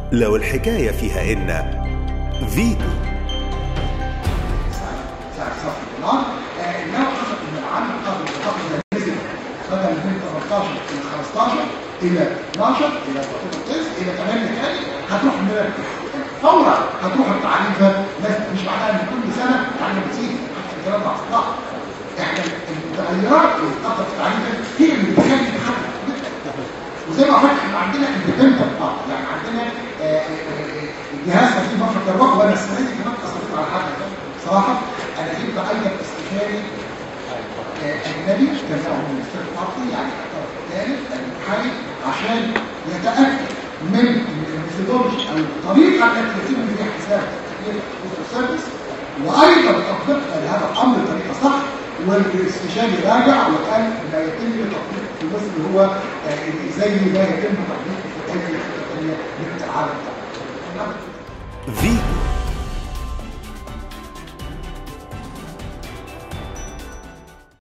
لو الحكاية فيها إن فيتو ساعة صف النار انما حصل ان العام قبل الفتره نزل بدل من 13 الى 15 الى 12 الى فتره القيس الى 8 تاني هتروح من فورا هتروح التعليم ده لازم مش معناها ان كل سنه التعليم بتزيد حتى الكلام ده اصلا احنا المتغيرات اللي بتاثر في التعليم ده هي اللي بتخلي الحاجه وزي ما قلت احنا عندنا اندبندنت بعض يعني عندنا آه، آه، آه، جهاز تسجيل مصر التربيه وانا السنه دي كمان اصرفت على حاجه بصراحه انا جبت ايضا استشاري آه، اجنبي كان له ماجستير فارسي يعني الطرف الثالث المحامي عشان يتاكد من الميثودولوجي او الطريقه التي يتم بها حساب تسجيل السيرفيس وايضا تطبيقها لهذا الامر بطريقه صح والاستشاري راجع وقال ما يتم تطبيقه في مصر هو آه، زي ما يتم تطبيقه في اي حته ثانيه من العالم